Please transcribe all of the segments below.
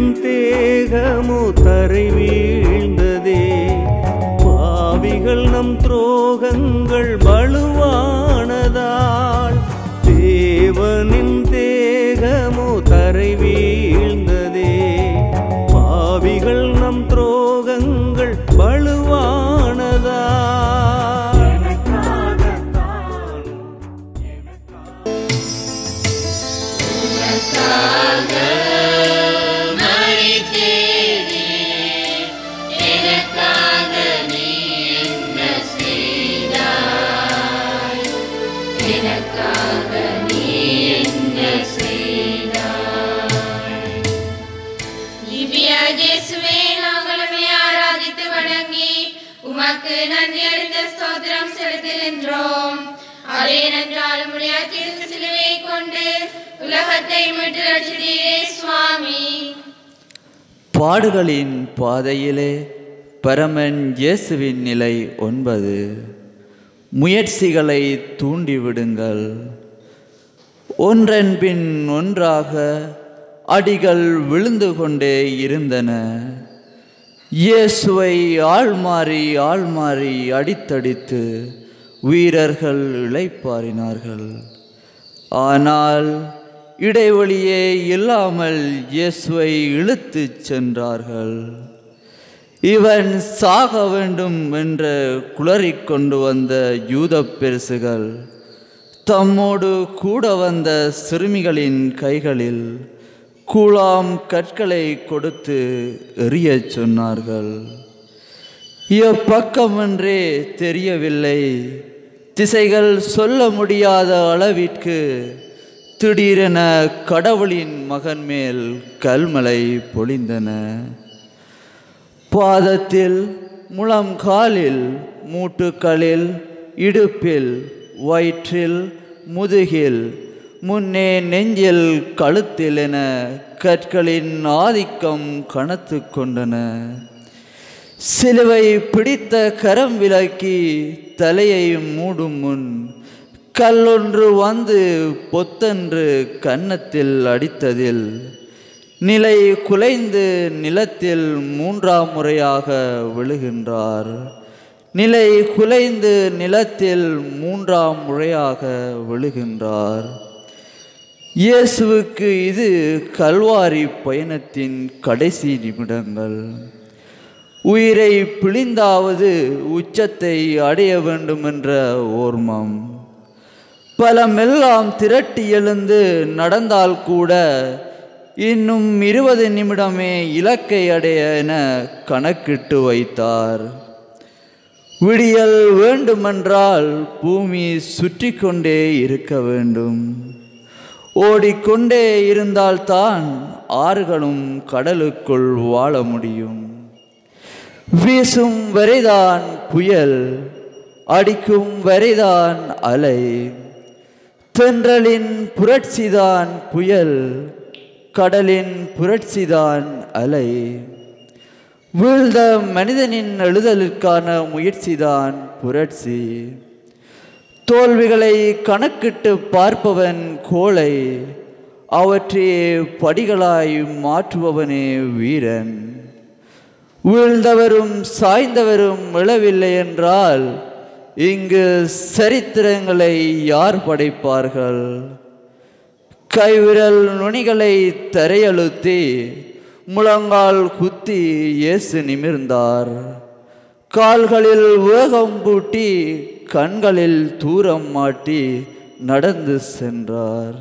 தேகமோ தரை வீழ்ந்ததே பாவிகள் நம் துரோகங்கள் வலுவானதால் தேவனின் தேகமோ தரை வீழ்ந்ததே பாவிகள் நம் துரோகங்கள் வலுவானதால் திவ்யா இயேசுவே நாங்கள் உம்மை ஆராதித்து வணங்கி உமக்கு நன்றி அறிந்த ஸ்தோத்திரம் செலுத்துகின்றோம் அதே நன்றால் உம்முடைய தீர்த்த சிலுவை கொண்டு உலகத்தை மீட்டு ரட்சித்தீரே சுவாமி பாடுகளின் பாதையிலே பரமன் இயேசுவின் நிலை ஒன்பது முயற்சிகளை தூண்டிவிடுங்கள் ஒன்றன் பின் ஒன்றாக அடிகள் விழுந்து கொண்டே இருந்தன இயேசுவை ஆள்மாறி ஆள்மாறி அடித்தடித்து வீரர்கள் இளைப்பாறினார்கள் ஆனால் இடைவெளியே இல்லாமல் இயேசுவை இழுத்துச் சென்றார்கள் இவன் சாக வேண்டும் என்று குளறிக் கொண்டு வந்த யூதப் பெருசுகள் தம்மோடு கூட வந்த சிறுமிகளின் கைகளில் கூழாம் கற்களை கொடுத்து எறியச் சொன்னார்கள் எப்பக்கமென்றே தெரியவில்லை திசைகள் சொல்ல முடியாத அளவிற்கு திடீரென கடவுளின் மகன் மேல் கல்மலை பொழிந்தன பாதத்தில் முழங்காலில் மூட்டுக்களில் இடுப்பில் வயிற்றில் முதுகில் முன்னே நெஞ்சில் கழுத்தில் என கற்களின் ஆதிக்கம் கனத்து கொண்டன சிலுவை பிடித்த கரம் விலக்கி தலையை மூடும் முன் கல்லொன்று வந்து பொத்தென்று கன்னத்தில் அடித்ததில் நிலை குலைந்து நிலத்தில் மூன்றாம் முறையாக விழுகின்றார் நிலை குலைந்து நிலத்தில் மூன்றாம் முறையாக விழுகின்றார் இயேசுவுக்கு இது கல்வாரி பயணத்தின் கடைசி நிமிடங்கள் உயிரை பிழிந்தாவது உச்சத்தை அடைய வேண்டுமென்ற ஓர்மம் பலமெல்லாம் திரட்டி எழுந்து நடந்தால் கூட இன்னும் இருபது நிமிடமே இலக்கை அடைய என கணக்கிட்டு வைத்தார் விடியல் வேண்டுமென்றால் பூமி சுற்றி கொண்டே இருக்க வேண்டும் ஓடிக்கொண்டே இருந்தால்தான் ஆறுகளும் கடலுக்குள் வாழ முடியும் வீசும் வரைதான் புயல் அடிக்கும் வரைதான் அலை தென்றலின் புரட்சிதான் புயல் கடலின் புரட்சிதான் அலை வீழ்ந்த மனிதனின் எழுதலுக்கான முயற்சிதான் புரட்சி தோல்விகளை கணக்கிட்டு பார்ப்பவன் கோழை அவற்றையே படிகளாய் மாற்றுபவனே வீரன் வீழ்ந்தவரும் சாய்ந்தவரும் எழவில்லை என்றால் இங்கு சரித்திரங்களை யார் படைப்பார்கள் கைவிரல் நுனிகளை தரையழுத்தி முழங்கால் குத்தி இயேசு நிமிர்ந்தார் கால்களில் வேகம் பூட்டி கண்களில் தூரம் மாட்டி நடந்து சென்றார்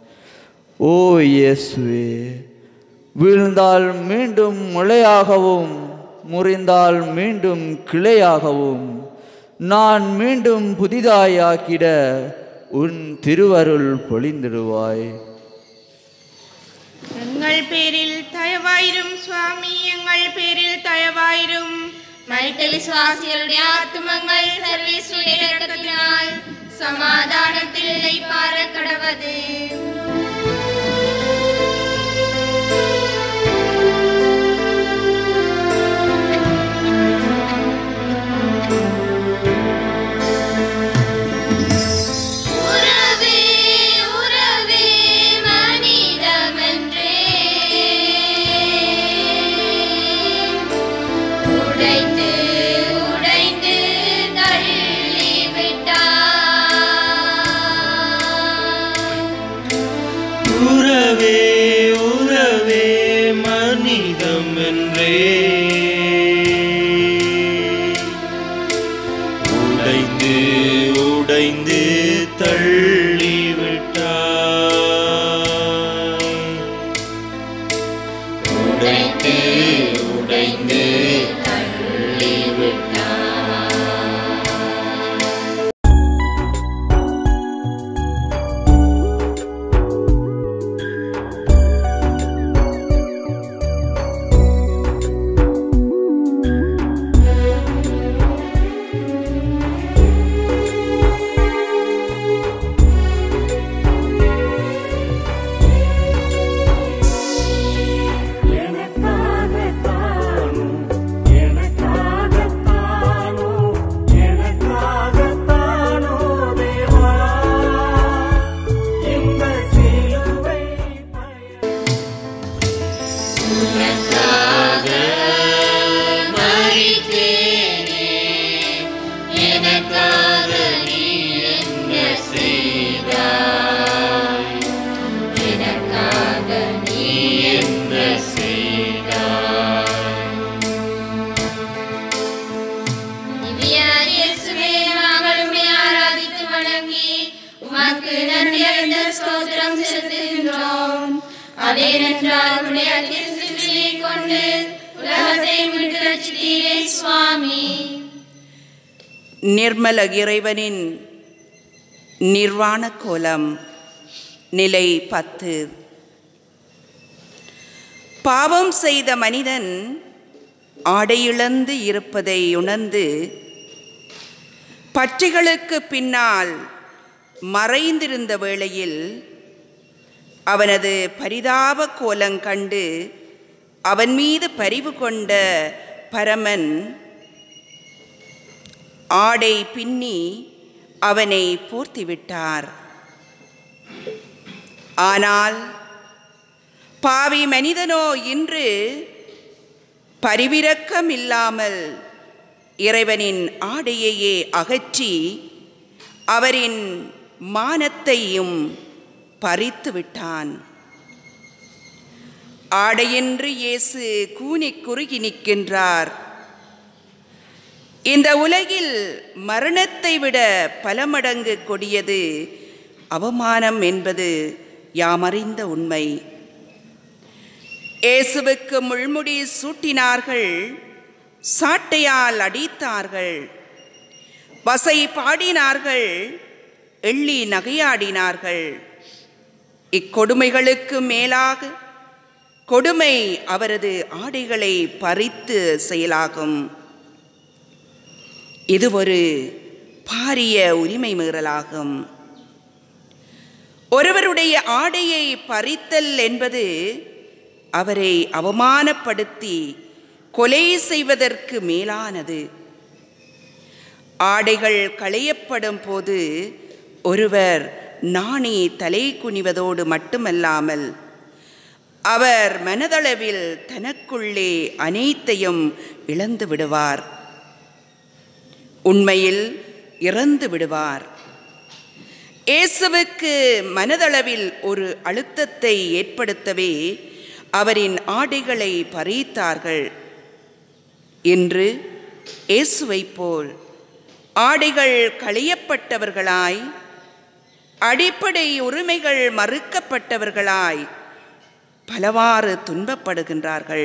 ஓ இயேசுவே வீழ்ந்தால் மீண்டும் முளையாகவும் முறிந்தால் மீண்டும் கிளையாகவும் நான் மீண்டும் புதிதாயாக்கிட உன் திருவருள் பொழிந்திடுவாய் எங்கள் பேரில் தயவாயிரும் சுவாமி எங்கள் பேரில் தயவாயிரும் மனித விசுவாசிகளுடைய ஆத்துமங்கள் சர்வேஸ்வருடைய இரக்கத்தினால் சமாதானத்தில் இளைப்பாற கடவது உறவே உறவே மனிதமன்றே உறவே உறவே மனிதம் என்றே உடைந்து உடைந்து தள்ளிவிட்டாய் உடைந்து உடைந்து எனக்காகத்தானோ எனக்காகத்தானோ எனக்காகத்தானோ தேவா இந்த சிலுவை பயணம் எனக்காக நீ என்ன செய்தாய் எனக்காக நீ என்ன செய்தாய் இயேசுவே நாங்கள் உம்மை ஆராதித்து வணங்கி உமக்கு நன்றி அறிந்த ஸ்தோத்திரம் செலுத்துகின்றோம் அதேனென்றால் உடைய அத்தியசிலை கொண்டு உலகத்தை மீட்டு ரட்சித்தீரே சுவாமி நிர்மல இறைவனின் நிர்வாண கோலம் நிலை பத்து பாவம் செய்த மனிதன் ஆடையிழந்து இருப்பதை உணர்ந்து பற்றிகளுக்கு பின்னால் மறைந்திருந்த வேளையில் அவனது பரிதாப கோலம் கண்டு அவன் மீது பரிவு கொண்ட பரமன் ஆடை பின்னி அவனை போர்த்திவிட்டார் ஆனால் பாவி மனிதனோ இன்று பரிவிரக்கம் இல்லாமல் இறைவனின் ஆடையையே அகற்றி அவரின் மானத்தையும் பறித்து விட்டான் ஆடையின்றி இயேசு கூனிக் குறுகி நிற்கின்றார் இந்த உலகில் மரணத்தை விட பல மடங்கு கொடியது அவமானம் என்பது யாமறிந்த உண்மை இயேசுவுக்கு முள்முடி சூட்டினார்கள் சாட்டையால் அடித்தார்கள் வசை பாடினார்கள் எள்ளி நகையாடினார்கள் இக்கொடுமைகளுக்கு மேலாக கொடுமை அவரது ஆடைகளை பறித்து செயலாகும் இது ஒரு பாரிய உரிமை மீறலாகும் ஒருவருடைய ஆடையை பறித்தல் என்பது அவரை அவமானப்படுத்தி கொலை செய்வதற்கு மேலானது ஆடைகள் களையப்படும் போது ஒருவர் நாணி தலை குனிவதோடு மட்டுமல்லாமல் அவர் மனதளவில் தனக்குள்ளே அனைத்தையும் இழந்து விடுவார் உண்மையில் இறந்து விடுவார் இயேசுவுக்கு மனதளவில் ஒரு அழுத்தத்தை ஏற்படுத்தவே அவரின் ஆடைகளை பறித்தார்கள் இன்று இயேசுவைப் போல் ஆடைகள் களையப்பட்டவர்களாய் அடிப்படை உரிமைகள் மறுக்கப்பட்டவர்களாய் பலவாறு துன்பப்படுகின்றார்கள்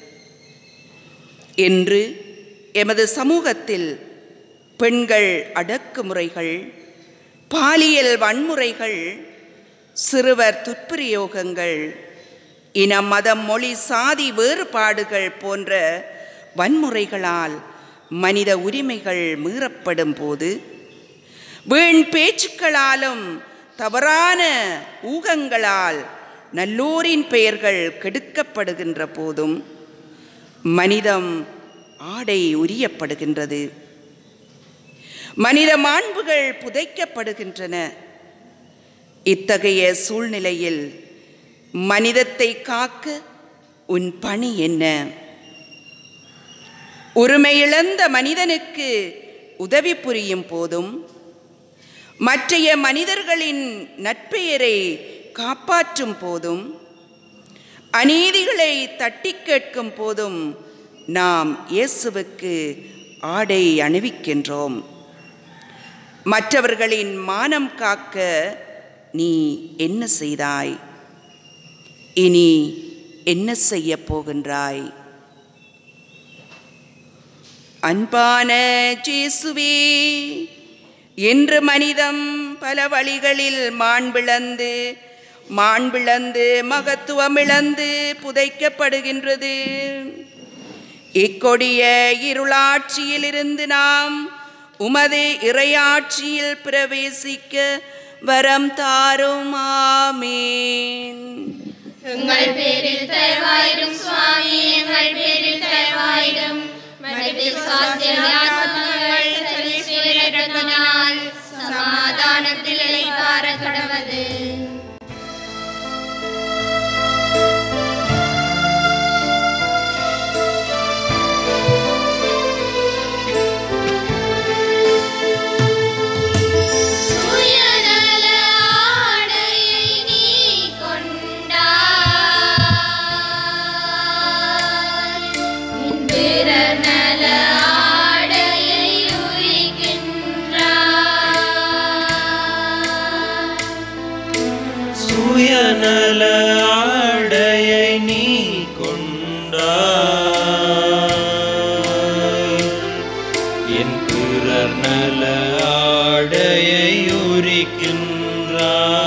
என்று எமது சமூகத்தில் பெண்கள் அடக்குமுறைகள் பாலியல் வன்முறைகள் சிறுவர் துஷ்பிரயோகங்கள் இனம் மதம் மொழி சாதி வேறுபாடுகள் போன்ற வன்முறைகளால் மனித உரிமைகள் மீறப்படும் போது வீண் பேச்சுக்களாலும் தவறான ஊகங்களால் நல்லோரின் பெயர்கள் கெடுக்கப்படுகின்ற போதும் மனிதம் ஆடை உரியப்படுகின்றது மனித மாண்புகள் புதைக்கப்படுகின்றன இத்தகைய சூழ்நிலையில் மனிதத்தை காக்க உன் பணி என்ன உரிமையிழந்த மனிதனுக்கு உதவி புரியும் போதும் மற்றைய மனிதர்களின் நற்பெயரை காப்பாற்றும் போதும் அநீதிகளை தட்டி கேட்கும் போதும் நாம் இயேசுவுக்கு ஆடை அணிவிக்கின்றோம் மற்றவர்களின் மானம் காக்க நீ என்ன செய்தாய் இனி என்ன செய்ய போகின்றாய் அன்பான ஜேசுவே இன்று மனிதம் பல வழிகளில் மாண்பிழந்து மாண்பிழந்து மகத்துவமிழந்து புதைக்கப்படுகின்றது இக்கொடிய இருளாட்சியிலிருந்து நாம் உமது இறையாட்சியில் பிரவேசிக்க வரம் தாரும் ஆமீன் எங்கள் பேரில் தயவாயிரும் சுவாமி எங்கள் பேரில் தயவாயிரும் மனிதர் சாஸ்திரங்கள் சரீரத்தினால் சமாதானத்தில் இழைப்பார கடவது சுயநல ஆடையை நீ கொண்டாய் நின் பிறர் நல ஆடையை உரிக்கின்றாய் சுயநல ஆடையை நீ கொண்டாய் என் பிறர் நல ஆடையை உரிக்கின்றாய்